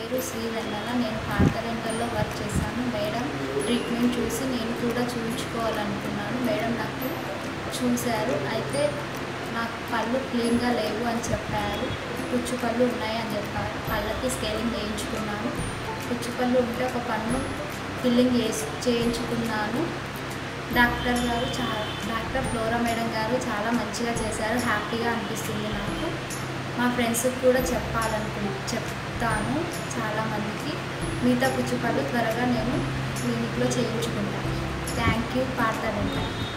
పేరు శ్రీవెన్నెల నేను పాత డెంటల్లో వర్క్ చేశాను మేడం ట్రీట్మెంట్ చూసి నేను కూడా చూపించుకోవాలనుకున్నాను మేడం నాకు చూశారు అయితే నాకు పళ్ళు క్లీన్గా లేవు అని చెప్పారు పుచ్చు పళ్ళు ఉన్నాయి అని చెప్పారు పళ్ళకి స్కేలింగ్ చేయించుకున్నాను పుచ్చు పళ్ళు ఉంటే ఒక పన్ను ఫిల్లింగ్ చేసి చేయించుకున్నాను డాక్టర్ గారు చాలా డాక్టర్ ఫ్లోరా మేడం గారు చాలా మంచిగా చేశారు హ్యాపీగా అనిపిస్తుంది నాకు మా ఫ్రెండ్స్కి కూడా చెప్పాలనుకు చెప్తాను చాలామందికి మిగతా పుచ్చుపళ్ళు త్వరగా నేను క్లినిక్లో చేయించుకుంటాను థ్యాంక్ యూ పార్థ డెంటల్